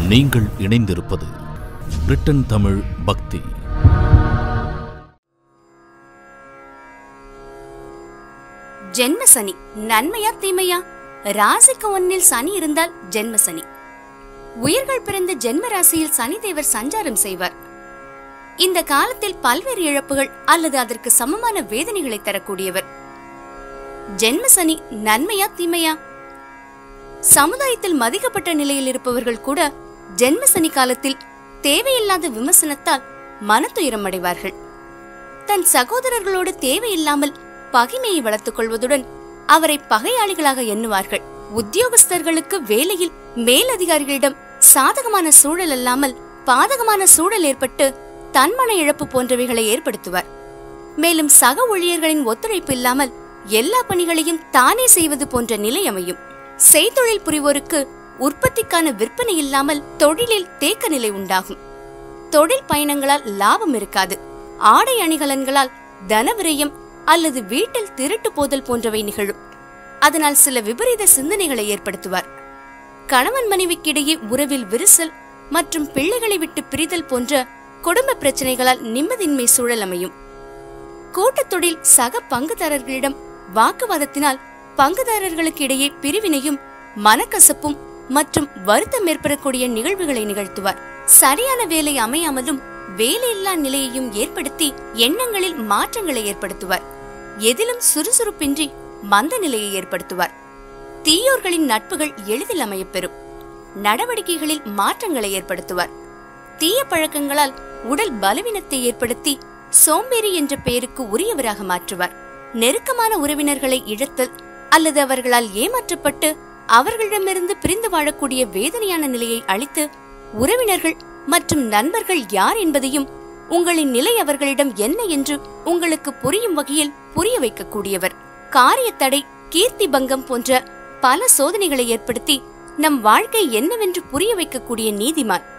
நீங்கள் இணைந்திருப்பது பிரிட்டன் தமிழ் பக்தி ஜென்ம சனி நன்மையா தீமையா ராசிக்கு ஒன்னில் சனி இருந்தால் ஜென்ம சனி உயிர்கள் பிறந்த ஜென்ம ராசியில் சனி தேவர் சஞ்சாரம் செய்வார் இந்த காலத்தில் பல்வேறு இழப்புகள் அல்லது அதற்கு சமமான வேதனைகளை தரக்கூடியவர் ஜென்ம சனி நன்மையா தீமையா சமுதாயத்தில் மதிக்கப்பட்ட நிலையில் இருப்பவர்கள் கூட ஜென்ம சனி காலத்தில் தேவையில்லாத விமர்சனத்தால் மனத்துயரம் அடைவார்கள் தன் சகோதரர்களோடு தேவையில்லாமல் பகைமையை வளர்த்துக் கொள்வதுடன் அவரை பகையாளிகளாக எண்ணுவார்கள் உத்தியோகஸ்தர்களுக்கு வேலையில் மேலதிகாரிகளிடம் சாதகமான சூழல் அல்லாமல் பாதகமான சூழல் ஏற்பட்டு தன்மன இழப்பு போன்றவைகளை ஏற்படுத்துவார் மேலும் சக ஊழியர்களின் ஒத்துழைப்பு இல்லாமல் எல்லா பணிகளையும் தானே செய்வது போன்ற நிலை அமையும் செய்தொழில் புரிவோருக்கு உற்பத்திக்கான விற்பனை இல்லாமல் தொழிலில் தேக்க நிலை உண்டாகும் தொழில் பயணங்களால் லாபம் இருக்காது ஆடை அணிகலன்களால் தனவிரயம் அல்லது வீட்டில் திருட்டு போதல் போன்றவை நிகழும் அதனால் சில விபரீத சிந்தனைகளை ஏற்படுத்துவார் கணவன் மனைவிக்கிடையே உறவில் விரிசல் மற்றும் பிள்ளைகளை விட்டு பிரிதல் போன்ற குடும்ப பிரச்சனைகளால் நிம்மதியின்மை சூழல் அமையும் கூட்டத் தொழில் சக பங்குதாரர்களிடம் வாக்குவாதத்தினால் பங்குதாரர்களுக்கு இடையே பிரிவினையும் மனக்கசப்பும் மற்றும் வருத்தம் ஏற்படக்கூடிய நிகழ்வுகளை நிகழ்த்துவார் சரியான வேலை அமையாமலும் வேலையில்லா நிலையையும் ஏற்படுத்தி எண்ணங்களில் மாற்றங்களை ஏற்படுத்துவார் எதிலும் சுறுசுறுப்பின்றி மந்த நிலையை ஏற்படுத்துவார் தீயோர்களின் நட்புகள் எளிதில் அமையப்பெறும் நடவடிக்கைகளில் மாற்றங்களை ஏற்படுத்துவார் தீய பழக்கங்களால் உடல் பலவீனத்தை ஏற்படுத்தி சோம்பேறி என்ற பெயருக்கு உரியவராக மாற்றுவார் நெருக்கமான உறவினர்களை இழத்தல் அல்லது அவர்களால் ஏமாற்றப்பட்டு அவர்களிடமிருந்து பிரிந்து வாழக்கூடிய வேதனையான நிலையை அளித்து உறவினர்கள் மற்றும் நண்பர்கள் யார் என்பதையும் உங்களின் நிலை அவர்களிடம் என்ன என்று உங்களுக்கு புரியும் வகையில் புரிய வைக்கக்கூடியவர் காரிய தடை கீர்த்தி பங்கம் போன்ற பல சோதனைகளை ஏற்படுத்தி நம் வாழ்க்கை என்னவென்று புரிய வைக்கக்கூடிய நீதிமான்